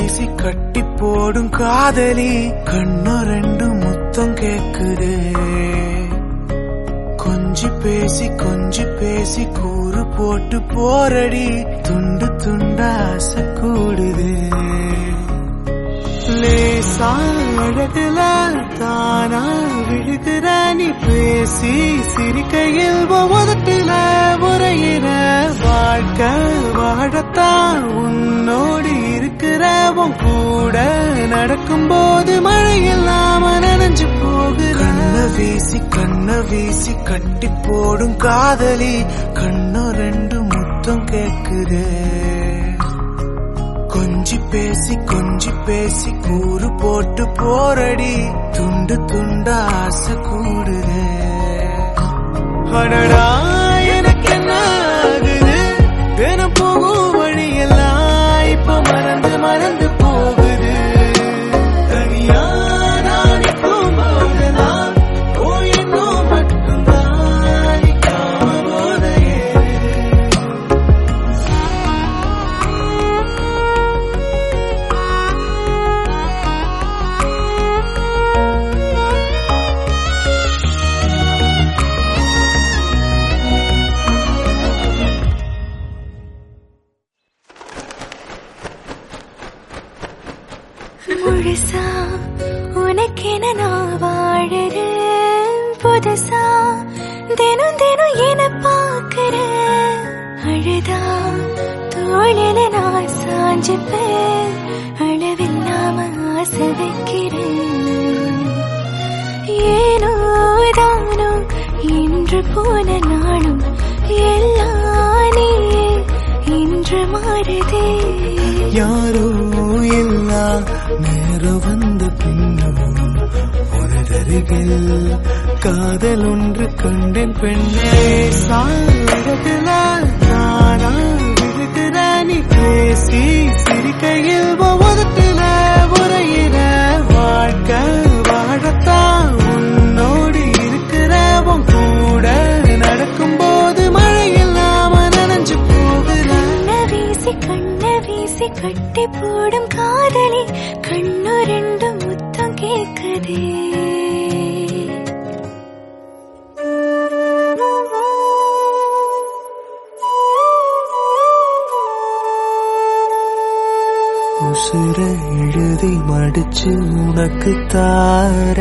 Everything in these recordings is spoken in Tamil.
வீசி கட்டி போடும் காதலி கண்ணு ரெண்டு முத்தம் கேக்குதே கொஞ்சி பேசி கொஞ்சி பேசி கூறு போட்டு போரடி துண்டு துண்டா ஆசை கூடுதே லேசா அழகுல தானா விழுகிற நீ பேசி சிரிக்கையில் உதட்டுல உரையிற வாழ்க்கை வாழத்தான் உன்னோடு இருக்கிற உன் கூட நடக்கும்போது மழை இல்லாம நனைஞ்சு போகுற கண்ண வீசி கண்ண வீசி கட்டி போடும் காதலி கண்ணு ரெண்டு முத்தம் கேக்குதே கொஞ்சி பேசி கொஞ்சி பேசி கூறு போட்டு போரடி துண்டு துண்டா ஆசை கூடுதே அடடா எனக்கு என்ன ஆகுது தினம் போகும் வழியெல்லாம் இப்ப மறந்து மறந்து போகுது தனியா நான் போகும்போதெல்லாம் ஓ என்னும் மட்டும்தான் நிக்காம போத ஏறுது முழுசா உனக்கென நான் வாழறேன் புதுசா தினம் தினம் என பாக்குறேன் அழுதா தோழில நான் சாஞ்சுப்பேன் அளவில்லாம ஆசை வைக்கிறேன் ஏனோ தானோ இன்று போன நாளும் எல்லாம் நீயே இன்று மாறுதே யாரோ இல்லா நேரம் வந்த பின்னும் உனதருகில் காதல் ஒன்று கண்டேன் பெண்ணே சாழகுல நானா விழுகிற நீ பேசி சிரிக்கையில் ஒவ்வொருத்துல உரையிற வாழ்க்கை வாழத்தான் உன்னோடு இருக்கிற உன் கூட நடக்கும்போது மழை இல்லாம நனைஞ்சு போகுற கண்ண வீசி கண்ண வீசி கட்டி போடும் காதலி கண்ணு ரெண்டு முத்தம் கேக்குதே உசுர எழுதி மடிச்சு உனக்கு தார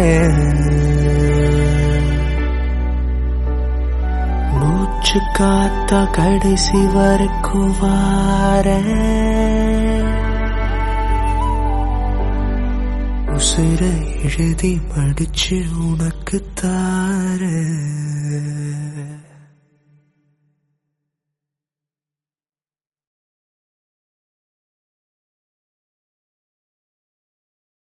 மூச்சு காத்தா கடைசி வரைக்கும் வார உசுர எழுதி மடிச்சு உனக்கு தார